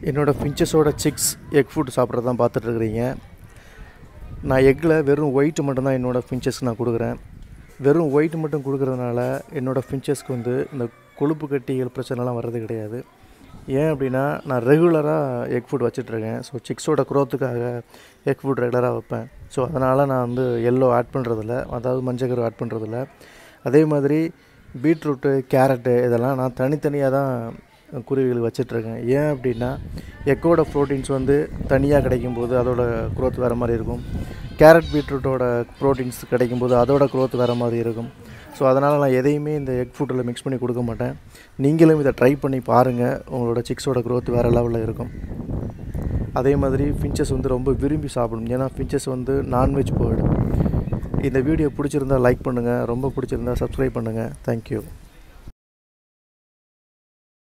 என்னோடய ஃபின்ச்சஸோட six egg food சாப்பிட்றது தான் பார்த்துட்ருக்குறீங்க நான் எக்கில் வெறும் ஒயிட் மட்டும்தான் என்னோடய ஃபின்ச்சஸ்க்கு நான் கொடுக்குறேன் வெறும் ஒயிட் மட்டும் கொடுக்குறதுனால என்னோடய ஃபின்ச்சஸ்க்கு வந்து இந்த கொழுப்பு கட்டிகள் பிரச்சனைலாம் வர்றது கிடையாது ஏன் அப்படின்னா நான் ரெகுலராக எக் ஃபுட் வச்சிட்ருக்கேன் ஸோ சிக்ஸோட க்ரோத்துக்காக எக் ஃபுட் ரெகுலராக வைப்பேன் ஸோ அதனால் நான் வந்து எல்லோ ஆட் பண்ணுறதில்ல அதாவது மஞ்சக்கரு ஆட் பண்ணுறதில்ல அதே மாதிரி பீட்ரூட்டு கேரட்டு இதெல்லாம் நான் தனித்தனியாக தான் குருவிகளுக்கு வச்சிட்ருக்கேன் ஏன் அப்படின்னா எக்கோட ப்ரோட்டீன்ஸ் வந்து தனியாக கிடைக்கும்போது அதோட க்ரோத் வேறு மாதிரி இருக்கும் கேரட் பீட்ரூட்டோட ப்ரோட்டீன்ஸ் கிடைக்கும்போது அதோட க்ரோத் வேறு மாதிரி இருக்கும் ஸோ அதனால் நான் எதையுமே இந்த எக் ஃபுட்டில் மிக்ஸ் பண்ணி கொடுக்க மாட்டேன் நீங்களும் இதை ட்ரை பண்ணி பாருங்கள் உங்களோட சிக்ஸோட க்ரோத் வேறு லெவலில் இருக்கும் அதே மாதிரி ஃபின்ச்சஸ் வந்து ரொம்ப விரும்பி சாப்பிடும் ஏன்னா ஃபின்ச்சஸ் வந்து நான்வெஜ் போயிடும் இந்த வீடியோ பிடிச்சிருந்தா லைக் பண்ணுங்கள் ரொம்ப பிடிச்சிருந்தா சப்ஸ்கிரைப் பண்ணுங்கள் தேங்க்யூ